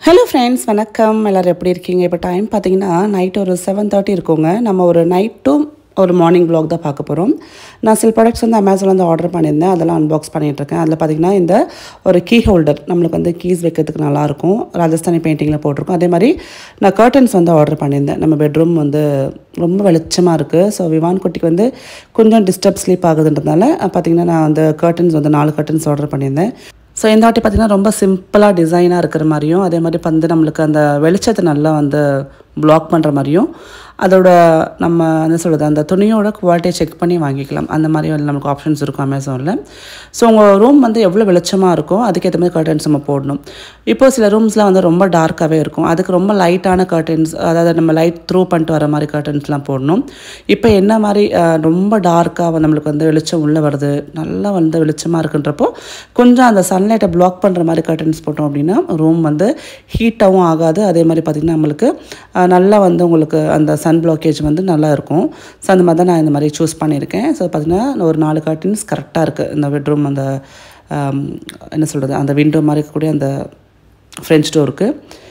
Hello friends வணக்கம் எல்லோரும் எப்படி இருக்கீங்க இப்போ டைம் பார்த்தீங்கன்னா நைட் ஒரு செவன் தேர்ட்டி இருக்குங்க நம்ம ஒரு நைட் டு ஒரு மார்னிங் vlog தான் பார்க்க போகிறோம் நான் சில ப்ராடக்ட்ஸ் வந்து அமேசானில் வந்து ஆர்டர் பண்ணியிருந்தேன் அதெல்லாம் அன்பாக்ஸ் பண்ணிகிட்ருக்கேன் அதில் பார்த்தீங்கன்னா இந்த ஒரு கீ ஹோல்டர் நம்மளுக்கு வந்து கீஸ் வைக்கிறதுக்கு நல்லாயிருக்கும் ராஜஸ்தானி பெயிண்டிங்கில் போட்டிருக்கோம் அதே மாதிரி நான் கர்டன்ஸ் வந்து ஆர்டர் பண்ணியிருந்தேன் நம்ம பெட்ரூம் வந்து ரொம்ப வெளிச்சமாக இருக்குது ஸோ விவான் குட்டிக்கு வந்து கொஞ்சம் டிஸ்டர்ப் ஸ்லீப் ஆகுதுன்றதுனால பார்த்தீங்கன்னா நான் அந்த கர்டன்ஸ் வந்து நாலு கர்டன்ஸ் ஆர்டர் பண்ணியிருந்தேன் ஸோ இந்த வாட்டி பார்த்திங்கன்னா ரொம்ப சிம்பிளாக டிசைனாக இருக்கிற மாதிரியும் அதே மாதிரி வந்து நம்மளுக்கு அந்த வெளிச்சத்தை நல்லா வந்து பிளாக் பண்ணுற மாதிரியும் அதோட நம்ம என்ன சொல்கிறது அந்த துணியோட குவாலிட்டியை செக் பண்ணி வாங்கிக்கலாம் அந்த மாதிரி வந்து நமக்கு ஆப்ஷன்ஸ் இருக்கும் அமேசானில் ஸோ உங்கள் ரூம் வந்து எவ்வளோ வெளிச்சமாக இருக்கோ அதுக்கேற்ற மாதிரி கர்டன்ஸ் நம்ம போடணும் இப்போ சில ரூம்ஸ்லாம் வந்து ரொம்ப டார்க்காகவே இருக்கும் அதுக்கு ரொம்ப லைட்டான கர்டன்ஸ் அதாவது நம்ம லைட் த்ரூ பண்ணிட்டு வர மாதிரி கர்டன்ஸ்லாம் போடணும் இப்போ என்ன மாதிரி அஹ், ரொம்ப டார்க்காக நம்மளுக்கு வந்து வெளிச்சம் உள்ளே வருது நல்லா வந்து வெளிச்சமாக இருக்குன்றப்போ கொஞ்சம் அந்த சன்லைட்டை பிளாக் பண்ணுற மாதிரி கர்டன்ஸ் போட்டோம் அப்படின்னா ரூம் வந்து ஹீட்டாகவும் ஆகாது அதே மாதிரி பார்த்திங்கன்னா நம்மளுக்கு அஹ், நல்லா வந்து உங்களுக்கு அந்த சன் பிளாக்கேஜ் வந்து நல்லா இருக்கும் ஸோ அந்த மாதிரி தான் நான் இந்த மாதிரி சூஸ் பண்ணியிருக்கேன் ஸோ பார்த்திங்கன்னா ஒரு நாலு கர்டன்ஸ் கரெக்டாக இருக்குது இந்த பெட்ரூம் அந்த ஆம், என்ன சொல்கிறது அந்த விண்டோ மாதிரி இருக்கக்கூடிய அந்த ஃப்ரெஞ்ச் டோருக்கு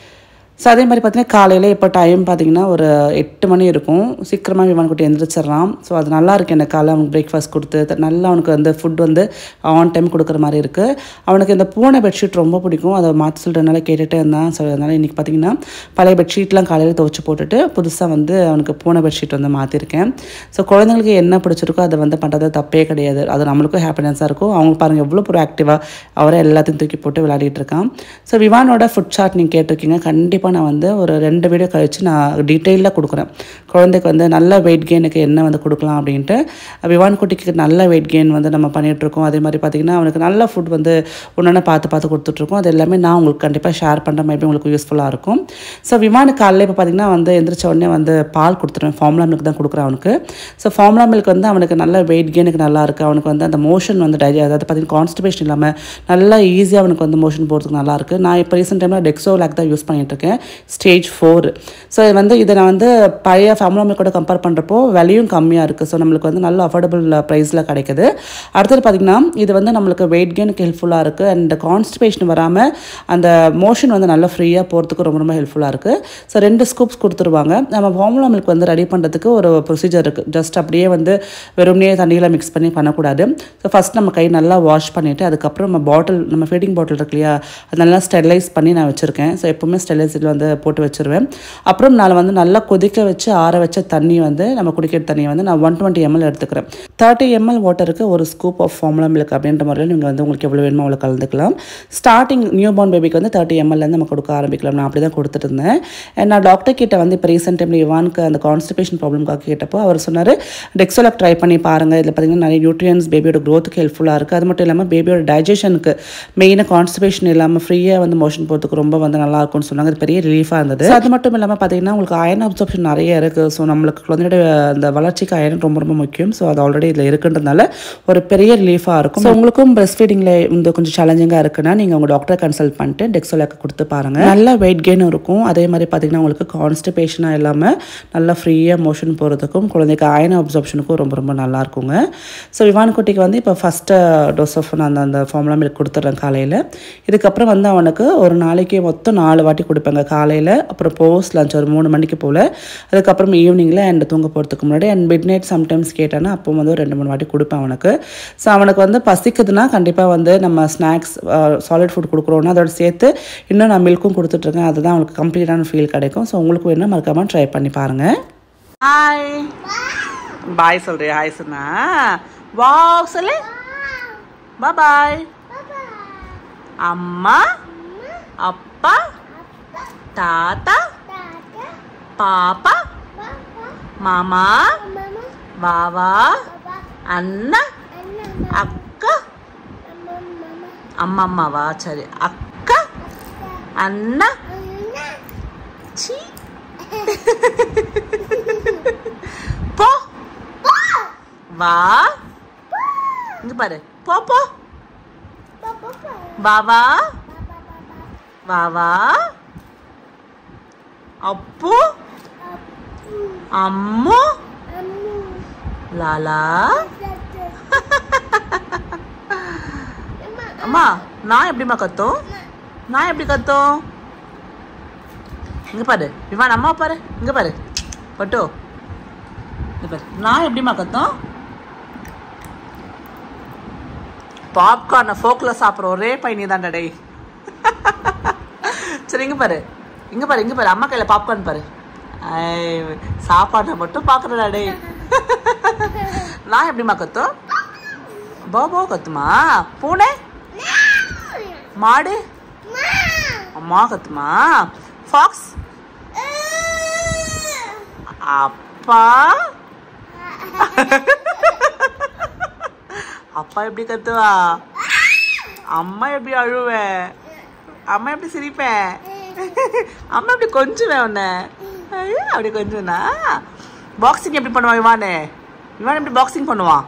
ஸோ அதே மாதிரி பார்த்தீங்கன்னா காலையில் இப்போ டைம் பார்த்தீங்கன்னா ஒரு எட்டு மணி இருக்கும் சீக்கிரமாக விமான் குட்டி எந்திரிச்சிட்றான் ஸோ அது நல்லா இருக்கு எனக்கு காலைல அவனுக்கு பிரேக்ஃபாஸ்ட் கொடுத்து த- நல்லா அவனுக்கு வந்து ஃபுட் வந்து ஆன் டைம் கொடுக்குற மாதிரி இருக்குது அவனுக்கு இந்த பூனை பெட்ஷீட் ரொம்ப பிடிக்கும் அதை மாற்ற சொல்கிறதுனால கேட்டுகிட்டே இருந்தான் ஸோ அதனால் இன்றைக்கி பார்த்தீங்கன்னா பழைய பெட்ஷீட்லாம் காலையில் துவச்சி போட்டுட்டு புதுசாக வந்து அவனுக்கு பூனை பெட்ஷீட் வந்து மாற்றிருக்கேன் ஸோ குழந்தைங்களுக்கு என்ன பிடிச்சிருக்கோ அதை வந்து பண்ணுறது தப்பே கிடையாது அது நம்மளுக்கும் ஹாப்பினஸாக இருக்கும் அவங்களுக்கு பாருங்கள் எவ்வளோ ஒரு ஆக்டிவாக அவரே எல்லாத்தையும் தூக்கி போட்டு விளையாடிட்டு இருக்கான் ஸோ விவானோட ஃபுட் சார்ட் நீங்கள் கேட்டிருக்கீங்க கண்டிப்பாக நான் வந்து ஒரு ரெண்டு வீடியோ கழித்து நான் டீட்டெயிலாக கொடுக்குறேன் குழந்தைக்கு வந்து நல்ல வெயிட் கெயினுக்கு என்ன வந்து கொடுக்கலாம் அப்படின்ட்டு விவான் குட்டிக்கு நல்ல வெயிட் கெயின் வந்து நம்ம பண்ணிகிட்ருக்கோம் அதே மாதிரி பார்த்திங்கன்னா அவனுக்கு நல்ல ஃபுட் வந்து ஒன்று பார்த்து பார்த்து கொடுத்துட்ருக்கோம் அது எல்லாமே நான் உங்களுக்கு கண்டிப்பாக ஷேர் பண்ணுற மாதிரி உங்களுக்கு யூஸ்ஃபுல்லாக இருக்கும் ஸோ விமானுக்கு காலையில் இப்போ பார்த்திங்கன்னா வந்து எந்திரிச்ச உடனே வந்து பால் கொடுத்துருவேன் ஃபார்முலா மில்க் தான் கொடுக்குறேன் அவனுக்கு ஸோ ஃபார்முலா மில்க் வந்து அவனுக்கு நல்ல வெயிட் கெயினுக்கு நல்லா இருக்குது அவனுக்கு வந்து அந்த மோஷன் வந்து டைஜி அதாவது பார்த்திங்கன்னா கான்ஸ்டிபேஷன் இல்லாமல் நல்லா ஈஸியாக அவனுக்கு வந்து மோஷன் போகிறதுக்கு நல்லா இருக்குது நான் இப்போ ரீசெண்ட் டைமில் டெக்ஸோ லேக் தான் யூஸ் பண்ணிட்டு இருக்கேன் ஸ்டேஜ் ஃபோர் ஸோ இது வந்து இதை நான் வந்து பழைய ஃபார்முலா மில்கோட கம்பேர் பண்ணுறப்போ விலையும் கம்மியாக இருக்குது ஸோ நம்மளுக்கு வந்து நல்ல அஃபோர்டபுள் ப்ரைஸில் கிடைக்குது அடுத்தது பார்த்திங்கன்னா இது வந்து நம்மளுக்கு வெயிட் கெயினுக்கு ஹெல்ப்ஃபுல்லாக இருக்குது அண்ட் கான்ஸ்டிபேஷன் வராமல் அந்த மோஷன் வந்து நல்லா ஃப்ரீயாக போகிறதுக்கு ரொம்ப ரொம்ப ஹெல்ப்ஃபுல்லாக இருக்குது ஸோ ரெண்டு ஸ்கூப்ஸ் கொடுத்துருவாங்க நம்ம ஃபார்முலா மில்க் வந்து ரெடி பண்ணுறதுக்கு ஒரு ப்ரொசீஜர் இருக்குது ஜஸ்ட் அப்படியே வந்து வெறுமனே தண்ணியில் மிக்ஸ் பண்ணி பண்ணக்கூடாது ஸோ ஃபஸ்ட் நம்ம கை நல்லா வாஷ் பண்ணிவிட்டு அதுக்கப்புறம் நம்ம பாட்டில் நம்ம ஃபீடிங் பாட்டில் இருக்கு இல்லையா அது நல்லா ஸ்டெர்லைஸ் பண்ணி நான் வச்சுருக்கேன் ஸோ எப்போவுமே ஸ்டெர்லைஸில் வந்து போட்டு வச்சுருவேன் அப்புறம் நான் வந்து நல்லா கொதிக்க வச்சு ஆற வச்ச தண்ணி வந்து நம்ம குடிக்கிற தண்ணியை வந்து நான் ஒன் டுவெண்ட்டி எம்எல் எடுத்துக்கிறேன் தேர்ட்டி எம்எல் வாட்டருக்கு ஒரு ஸ்கூப் ஆஃப் ஃபார்முலா மில்க் அப்படின்ற முறையில் நீங்கள் வந்து உங்களுக்கு எவ்வளோ வேணுமோ அவ்வளோ கலந்துக்கலாம் ஸ்டார்டிங் நியூ பார்ன் பேபிக்கு வந்து தேர்ட்டி எம்எல்லேருந்து நம்ம கொடுக்க ஆரம்பிக்கலாம் நான் அப்படி தான் கொடுத்துட்டு இருந்தேன் And நான் டாக்டர் கிட்ட வந்து இப்போ ரீசெண்ட் டைமில் இவானுக்கு அந்த கான்ஸ்டிபேஷன் ப்ராப்ளம்காக கேட்டப்போ அவர் சொன்னார் டெக்ஸோலாக் ட்ரை பண்ணி பாருங்கள் இதில் பார்த்தீங்கன்னா நிறைய நியூட்ரியன்ஸ் பேபியோட க்ரோத்துக்கு ஹெல்ப்ஃபுல்லாக இருக்குது அது மட்டும் இல்லாமல் பேபியோட டைஜஷனுக்கு மெயினாக கான்ஸ்டிபேஷன் இல்லாமல் ஃப்ரீயாக வந்து மோஷன் போகிறதுக்கு ரொம்ப வந்து நல்லா இருக்கும்னு சொன்னாங்க அது பெரிய ரிலீஃபாக இருந்தது So, அது மட்டும் இல்லாமல் பார்த்தீங்கன்னா உங்களுக்கு அயன் அப்சர்ப்ஷன் நிறைய இருக்குது ஸோ நம்மளுக்கு குழந்தையோட அந்த வளர்ச்சிக்கு அயன் ரொம்ப ரொம்ப முக்கியம் ஸோ அது ஆல்ரெடி இதில் இருக்குன்றதுனால ஒரு பெரிய ரிலீஃபாக இருக்கும் ஸோ உங்களுக்கும் பிரஸ்ட் ஃபீடிங்கில் இந்த கொஞ்சம் சேலஞ்சிங்காக இருக்குன்னா நீங்கள் உங்கள் டாக்டரை கன்சல்ட் பண்ணிட்டு டெக்ஸோலாக்கு கொடுத்து பாருங்கள் நல்ல வெயிட் கெயினும் இருக்கும் அதே மாதிரி பார்த்தீங்கன்னா உங்களுக்கு கான்ஸ்டிபேஷனாக இல்லாமல் நல்லா ஃப்ரீயாக மோஷன் போகிறதுக்கும் குழந்தைக்கு அயன் அப்சர்ப்ஷனுக்கும் ரொம்ப ரொம்ப நல்லா இருக்குங்க ஸோ விவான் குட்டிக்கு வந்து இப்போ ஃபஸ்ட்டு டோஸ் ஆஃப் நான் அந்த அந்த ஃபார்முலா மில்க் கொடுத்துட்றேன் காலையில் இதுக்கப்புறம் வந்து அவனுக்கு ஒரு நாளைக்கு மொத்தம் நாலு வாட்டி கொடுப்பேங்க காலையில் அப்புறம் போஸ்ட் லஞ்ச் ஒரு மூணு மணிக்கு போல் அதுக்கப்புறம் ஈவினிங்கில் அண்ட் தூங்க போகிறதுக்கு முன்னாடி அண்ட் மிட் நைட் சம்டைம்ஸ் கேட்டானா அப்போ வந்து ஒரு ரெண்டு மூணு வாட்டி கொடுப்பேன் அவனுக்கு ஸோ அவனுக்கு வந்து பசிக்குதுன்னா கண்டிப்பாக வந்து நம்ம ஸ்நாக்ஸ் சாலிட் ஃபுட் கொடுக்குறோன்னா அதோட சேர்த்து இன்னும் நான் மில்க்கும் கொடுத்துட்ருக்கேன் அதுதான் அவனுக்கு கம்ப்ளீட்டான ஃபீல் கிடைக்கும் ஸோ உங்களுக்கு வேணும் மறக்காமல் ட்ரை பண்ணி பாருங்கள் ஹாய் பாய் சொல்கிறேன் ஹாய் சொன்னா வாவ் சொல்லு பாய் அம்மா அப்பா தாத்தா பாப்பா மாமா வாவா அண்ணா அக்கா அம்மா அம்மாவா சரி அக்கா அண்ணா சீ போ வா இங்க பாரு போ போ வாவா வாவா அப்பு அம்மு லாலா அம்மா நான் எப்படிம்மா கத்தும் நான் எப்படி கத்தும் இங்க பாரு விவான் அம்மா பாரு இங்க பாரு பட்டு இங்க பாரு நான் எப்படிம்மா கத்தோம் பாப்கார்னை ஃபோக்கில் சாப்பிட்ற ஒரே பையனி தான்டா டேய் சரி இங்க பாரு இங்க பாரு இங்க பாரு அம்மா கையில் பாப்கார்ன் பாரு ஐ, சாப்பாடை மட்டும் பார்க்குறடா டேய் நான் எப்படிம்மா கத்தும் பாபா கத்துமா பூனை மாடு அம்மா கத்துமா ஃபாக்ஸ் அப்பா அப்பா எப்படி கத்துவா அம்மா எப்படி அழுவேன் அம்மா எப்படி சிரிப்பேன் அம்மா எப்படி கொஞ்சுவேன் உன்னை ஐயோ, அப்படி கொஞ்சுனா பாக்ஸிங் எப்படி பண்ணுவான் இவானு இவான் எப்படி பாக்ஸிங் பண்ணுவான்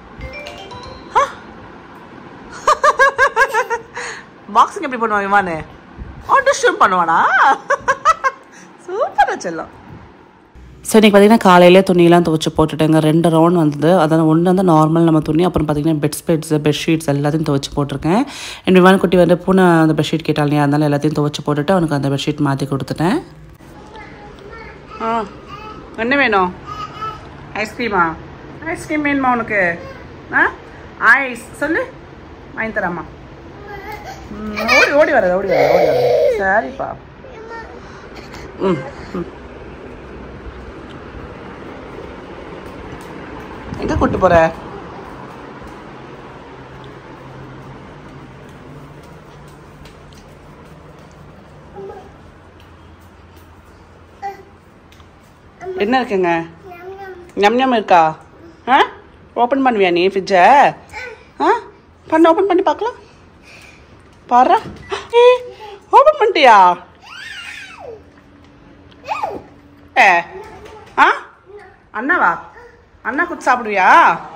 பாக்ஸிங் எப்படி பண்ணுவான் இவானு ஆட்டோஷூட் பண்ணுவானா சூப்பரா செல்லம் சரி இன்றைக்கி பார்த்தீங்கன்னா காலையிலே துணியெல்லாம் துவச்சி போட்டுட்டேங்க ரெண்டு ரவுண்ட் வந்தது அதான் ஒன்று வந்து நார்மல் நம்ம துணி அப்புறம் பார்த்தீங்கன்னா பெட் ஸ்பெட்ஸ் பெட்ஷீட்ஸ் எல்லாத்தையும் துவச்சி போட்டிருக்கேன் என் விமான குட்டி வந்து பூனை அந்த பெட்ஷீட் கேட்டால் இல்லையா அதனால எல்லாத்தையும் துவச்சி போட்டுட்டு அவனுக்கு அந்த பெட்ஷீட் மாற்றி கொடுத்துட்டேன் ஆ என்ன வேணும் ஐஸ்கிரீமா ஐஸ்கிரீம் வேணுமா உனக்கு ஆ ஐஸ் சொல்லு வாங்கி தராம்மா ம், ஓடி ஓடி வர ஓடி வர ஓடி வர சரிப்பா ம் ம் எங்க கூட்டு போற என்ன இருக்குங்க ஞம் ஞம் இருக்கா ஆ ஓப்பன் பண்ணுவியா நீ ஃப்ரிட்ஜை ஆ பண்ண ஓப்பன் பண்ணி பார்க்கலாம் பாரு ஏ ஓப்பன் பண்ணிட்டியா ஏ ஆ அண்ணாவா அண்ணா குத்து சாப்பிடுவியா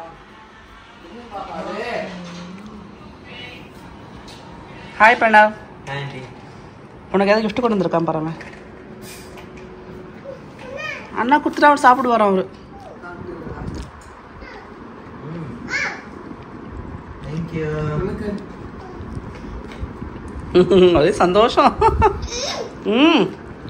ஹாய் பிரணவ் உனக்கு ஏதாவது gift கொண்டு வந்திருக்கான் பாருங்க அண்ணா குத்துட்டு அவர் சாப்பிடுவார் அவரு தேங்க்யூ ஒரே சந்தோஷம் ம்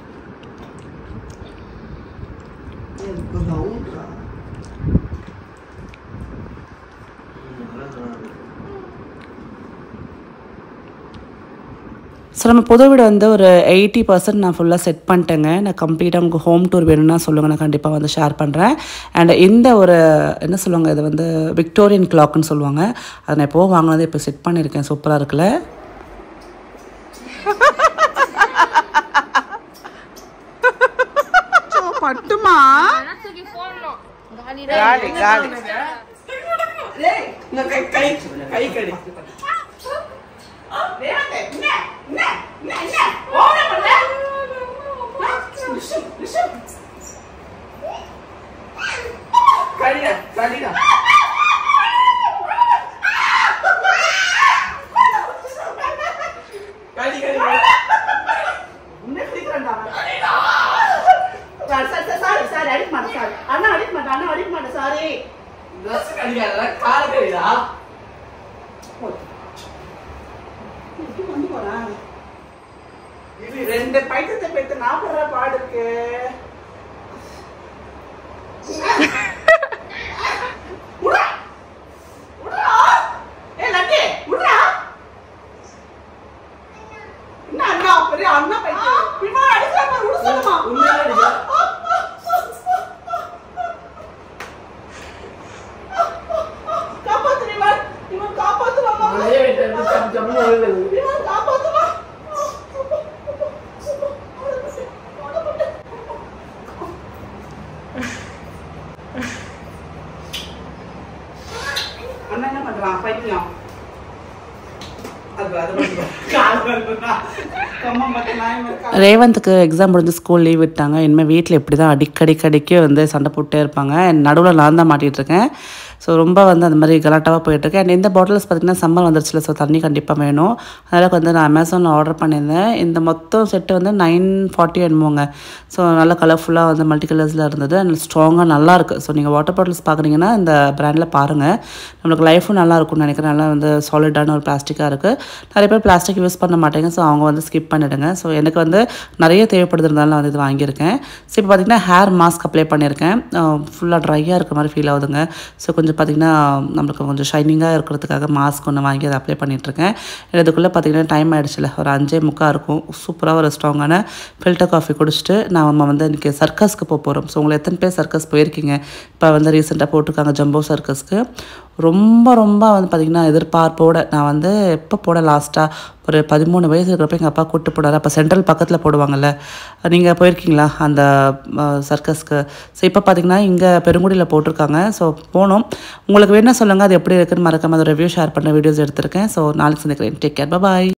ஸோ நம்ம புது வீடு வந்து ஒரு எயிட்டி பர்சன்ட் நான் ஃபுல்லாக செட் பண்ணிட்டேங்க நான் கம்ப்ளீட்டாக உங்களுக்கு ஹோம் டூர் வேணும்னா சொல்லுங்கள் நான் கண்டிப்பாக வந்து ஷேர் பண்ணுறேன் அண்ட் இந்த ஒரு என்ன சொல்லுவாங்க இது வந்து விக்டோரியன் கிளாக்னு சொல்லுவாங்க அதை நான் எப்போவும் வாங்கினது இப்போ செட் பண்ணியிருக்கேன் சூப்பராக இருக்குல்ல பட்டுமா காலி காலி அண்ணா அடிக்க மாட்டேன் அண்ணா அடிக்க மாட்டேன் சாரி ரெண்டு பைத்தத்தை பெற்று நாற்பது பாடு இருக்கு உடா! உடா! ஏய், லட்டு, உடா! என்ன அண்ணா, பெரிய அண்ணா பைத்தியம். இவன் அடிச்சா பாரு, உட சொல்லுமா? காப்பாத்து இவன். இவன் காப்பாத்துவாமா? இவன் காப்பாத்துவா? அண்ணா என்ன பண்றான் பைத்தியம் ரேவந்த்க்கு எக்ஸாம் முடிஞ்சு ஸ்கூல் லீவ் விட்டாங்க இனிமேல் வீட்டில் இப்படி தான் அடிக்கடிக்கடிக்கு வந்து சண்டை போட்டே இருப்பாங்க நடுவில் நான் தான் மாட்டிகிட்டு இருக்கேன் ஸோ ரொம்ப வந்து அந்த மாதிரி கலாட்டாவாக போயிட்டுருக்கு அண்ட் இந்த பாட்டில்ஸ் பார்த்திங்கன்னா சம்மர் வந்துருச்சுல ஸோ தண்ணி கண்டிப்பாக வேணும் அதனால் வந்து நான் அமேசானில் ஆர்டர் பண்ணியிருந்தேன் இந்த மொத்தம் செட்டு வந்து நைன் ஃபார்ட்டி என்னமோங்க ஸோ நல்லா கலர்ஃபுல்லாக வந்து மல்டி கலர்ஸில் இருந்தது அண்ட் ஸ்ட்ராங்காக நல்லா இருக்குது ஸோ நீங்கள் வாட்டர் பாட்டில்ஸ் பார்க்குறீங்கன்னா இந்த பிராண்டில் பாருங்கள் நம்மளுக்கு லைஃபும் நல்லா இருக்கும்னு நினைக்கிறேன் நல்லா வந்து சாலிடான ஒரு பிளாஸ்டிக்காக இருக்குது நிறைய பேர் பிளாஸ்டிக் யூஸ் பண்ண மாட்டேங்க ஸோ அவங்க வந்து ஸ்கிப் பண்ணிடுங்க ஸோ எனக்கு வந்து நிறைய தேவைப்படுறதுனால நான் வந்து இது வாங்கியிருக்கேன் ஸோ இப்போ பார்த்திங்கன்னா ஹேர் மாஸ்க் அப்ளை பண்ணியிருக்கேன் ஃபுல்லாக ட்ரையாக இருக்கிற மாதிரி ஃபீல் ஆகுதுங்க ஸோ கொஞ்சம் பார்த்திங்கன்னா நம்மளுக்கு கொஞ்சம் ஷைனிங்காக இருக்கிறதுக்காக மாஸ்க் ஒன்று வாங்கி அதை அப்ளை பண்ணிகிட்ருக்கேன் இதுக்குள்ளே பார்த்திங்கன்னா டைம் ஆகிடுச்சுல ஒரு அஞ்சே முக்கால் இருக்கும் சூப்பராக ஒரு ஸ்ட்ராங்கான ஃபில்டர் காஃபி குடிச்சிட்டு நம்ம வந்து இன்றைக்கி சர்க்கஸ்க்கு போக போகிறோம் ஸோ உங்களை எத்தனை பேர் சர்க்கஸ் போயிருக்கீங்க இப்போ வந்து ரீசெண்டாக போட்டிருக்காங்க ஜம்போ சர்க்கஸ்க்கு ரொம்ப ரொம்ப வந்து பார்த்திங்கன்னா எதிர்பார்ப்போட நான் வந்து எப்போ போட லாஸ்ட்டாக ஒரு பதிமூணு வயசு இருக்கிறப்ப எங்கள் அப்பா கூப்பிட்டு போனார் அப்போ சென்ட்ரல் பக்கத்தில் போடுவாங்கல்ல நீங்கள் போயிருக்கீங்களா அந்த சர்க்கஸ்க்கு ஸோ இப்போ பார்த்திங்கன்னா இங்கே பெருங்குடியில் போட்டிருக்காங்க ஸோ போனோம் உங்களுக்கு வேணால் சொல்லுங்கள் அது எப்படி இருக்குன்னு மறக்காம அதை ரிவ்யூ ஷேர் பண்ண வீடியோஸ் எடுத்திருக்கேன் ஸோ நாளைக்கு சந்திக்கிறேன் டேக் கேர் பாய்